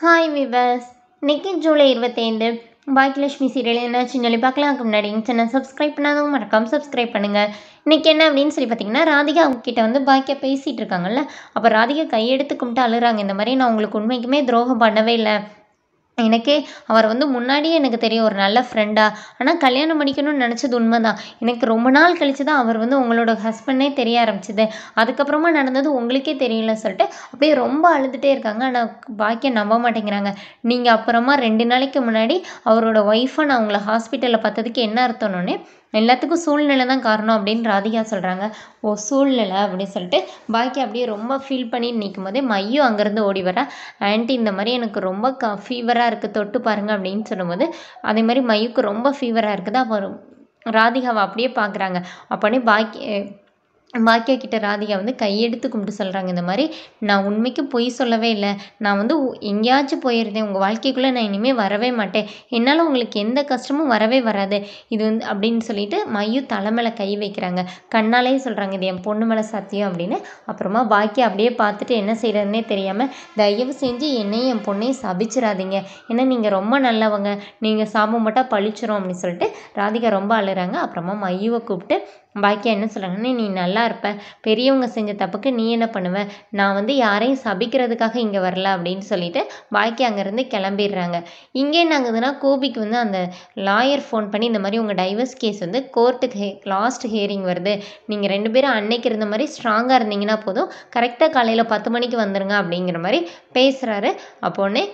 hi viewers இன்னைக்கு ஜூலை இருபத்தைந்து Baakiyalakshmi serial என்னாச்சுன்னு சொல்லி பார்க்கலாம் அதுக்கு முன்னாடி எங்கள் சேனல் சப்ஸ்கிரைப் பண்ணாதவங்க மறக்காம சப்ஸ்கிரைப் பண்ணுங்கள் இன்றைக்கி என்ன அப்படின்னு சொல்லி பார்த்தீங்கன்னா ராதிகா அவங்க கிட்ட வந்து பாக்கியா பேசிகிட்டு இருக்காங்கல்ல அப்போ ராதிகா கையெடுத்து கும்பிட்டு அழுறாங்க இந்த மாதிரி நான் உங்களுக்கு உண்மைக்குமே துரோகம் பண்ணவே இல்லை எனக்கே அவர் வந்து முன்னாடியே எனக்கு தெரியும் ஒரு நல்ல ஃப்ரெண்டா ஆனால் கல்யாணம் பண்ணிக்கணும்னு நினச்சது உண்மைதான் எனக்கு ரொம்ப நாள் கழிச்சு தான் அவர் வந்து உங்களோட ஹஸ்பண்டே தெரிய ஆரம்பிச்சது அதுக்கப்புறமா நடந்தது உங்களுக்கே தெரியல சொல்லிட்டு அப்படியே ரொம்ப அழுதுகிட்டே இருக்காங்க ஆனால் பாக்கியம் நம்ப மாட்டேங்கிறாங்க நீங்கள் அப்புறமா ரெண்டு நாளைக்கு முன்னாடி அவரோட ஒய்ஃபை நான் உங்களை ஹாஸ்பிட்டலில் பார்த்ததுக்கு என்ன அர்த்தம்னு எல்லாத்துக்கும் சூழ்நிலை தான் காரணம் அப்படின்னு ராதிகா சொல்கிறாங்க ஓ சூழ்நிலை அப்படின்னு சொல்லிட்டு பாக்கி அப்படியே ரொம்ப ஃபீல் பண்ணி நிற்கும் போதே மையும் அங்கேருந்து ஓடி வரா ஆன்ட்டி இந்த மாதிரி எனக்கு ரொம்ப க ஃபீவராக இருக்குது தொட்டு பாருங்க அப்படின்னு சொல்லும்போது அதே மாதிரி மையுக்கு ரொம்ப ஃபீவராக இருக்குது அப்போ ராதிகாவை அப்படியே பார்க்குறாங்க அப்போனே பாக்கி பாக்கியா கிட்ட ராதிகா வந்து கையெடுத்து கும்பிட்டு சொல்கிறாங்க இந்த மாதிரி நான் உண்மைக்கு பொய் சொல்லவே இல்லை நான் வந்து உ- எங்கேயாச்சும் போயிருந்தேன் உங்கள் வாழ்க்கைக்குள்ளே நான் இனிமேல் வரவே மாட்டேன் என்னால் உங்களுக்கு எந்த கஷ்டமும் வரவே வராது இது வந்து அப்படின்னு சொல்லிட்டு மையு தலை மேலே கை வைக்கிறாங்க கண்ணாலே சொல்கிறாங்க இது என் பொண்ணு மேலே சத்தியம் அப்படின்னு அப்புறமா பாக்கியா அப்படியே பார்த்துட்டு என்ன செய்கிறதுனே தெரியாமல் தயவு செஞ்சு என்னையும் என் பொண்ணையும் சபிச்சிடாதீங்க ஏன்னா நீங்கள் ரொம்ப நல்லவங்க நீங்கள் சாபம் மட்டும் பழிச்சிரும் அப்படின்னு சொல்லிட்டு ராதிகா ரொம்ப அழுறாங்க அப்புறமா மையுவை கூப்பிட்டு பாக்கியா என்ன சொல்கிறாங்கன்னா நீ நல்லா இருப்ப பெரியவங்க செஞ்ச தப்புக்கு நீ என்ன பண்ணுவ நான் வந்து யாரையும் சபிக்கிறதுக்காக இங்கே வரல அப்படின்னு சொல்லிட்டு பாக்கியா அங்கேருந்து கிளம்பிடுறாங்க இங்கே என்ன ஆகுதுன்னா கோபிக்கு வந்து அந்த லாயர் ஃபோன் பண்ணி இந்த மாதிரி உங்கள் டைவர்ஸ் கேஸ் வந்து கோர்ட்டுக்கு ஹே லாஸ்ட் ஹியரிங் வருது நீங்கள் ரெண்டு பேரும் அன்னைக்கு இருந்த மாதிரி ஸ்ட்ராங்காக இருந்தீங்கன்னா போதும் கரெக்டாக காலையில் பத்து மணிக்கு வந்துருங்க அப்படிங்கிற மாதிரி பேசுகிறாரு அப்போன்னே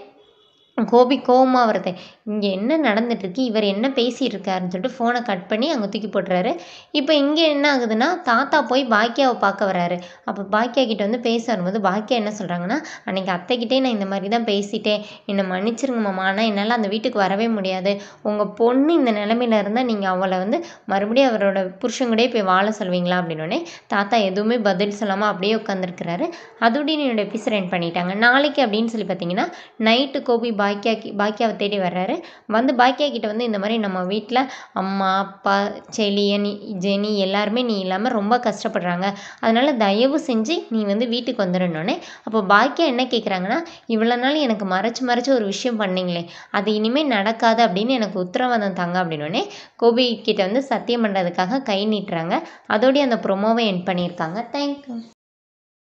கோபி கோவமாக வருது இங்கே என்ன நடந்துட்டுருக்கு இவர் என்ன பேசிகிட்டு இருக்காருன்னு சொல்லிட்டு ஃபோனை கட் பண்ணி அங்கே தூக்கி போட்டுறாரு இப்போ இங்கே என்ன ஆகுதுன்னா தாத்தா போய் பாக்கியாவை பார்க்க வராரு அப்போ பாக்கியா கிட்ட வந்து பேச வரும்போது பாக்கியா என்ன சொல்கிறாங்கன்னா அன்னைக்கு அத்தைக்கிட்டே நான் இந்த மாதிரி தான் பேசிட்டேன் என்னை மன்னிச்சிருங்க மாமா ஆனால் என்னால் அந்த வீட்டுக்கு வரவே முடியாது உங்கள் பொண்ணு இந்த நிலமையில இருந்தால் நீங்கள் அவளை வந்து மறுபடியும் அவரோட புருஷங்கூடயே போய் வாழ சொல்வீங்களா அப்படின்னோடனே தாத்தா எதுவுமே பதில் சொல்லாமல் அப்படியே உட்காந்துருக்கிறாரு அதோடய என்னோட எபிசோட் எண்ட் பண்ணிட்டாங்க நாளைக்கு அப்படின்னு சொல்லி பார்த்தீங்கன்னா நைட்டு கோபி பாக்கியா பாக்கியாவை தேடி வர்றாரு வந்து பாக்கியா கிட்ட வந்து இந்த மாதிரி நம்ம வீட்டில் அம்மா அப்பா செலியன் ஜெனி எல்லாருமே நீ இல்லாமல் ரொம்ப கஷ்டப்படுறாங்க அதனால தயவு செஞ்சு நீ வந்து வீட்டுக்கு வந்துடணுன்னே அப்போ பாக்கியா என்ன கேட்குறாங்கன்னா இவ்வளோ நாள் எனக்கு மறைச்சு மறைச்சு ஒரு விஷயம் பண்ணீங்களே அது இனிமேல் நடக்காது அப்படின்னு எனக்கு உத்தரவாதம் தாங்க அப்படின்னோடனே கோபி கிட்ட வந்து சத்தியம் பண்ணுறதுக்காக கை நீட்டுறாங்க அதோடய அந்த ப்ரொமோவை எண்ட் பண்ணியிருக்காங்க தேங்க்யூ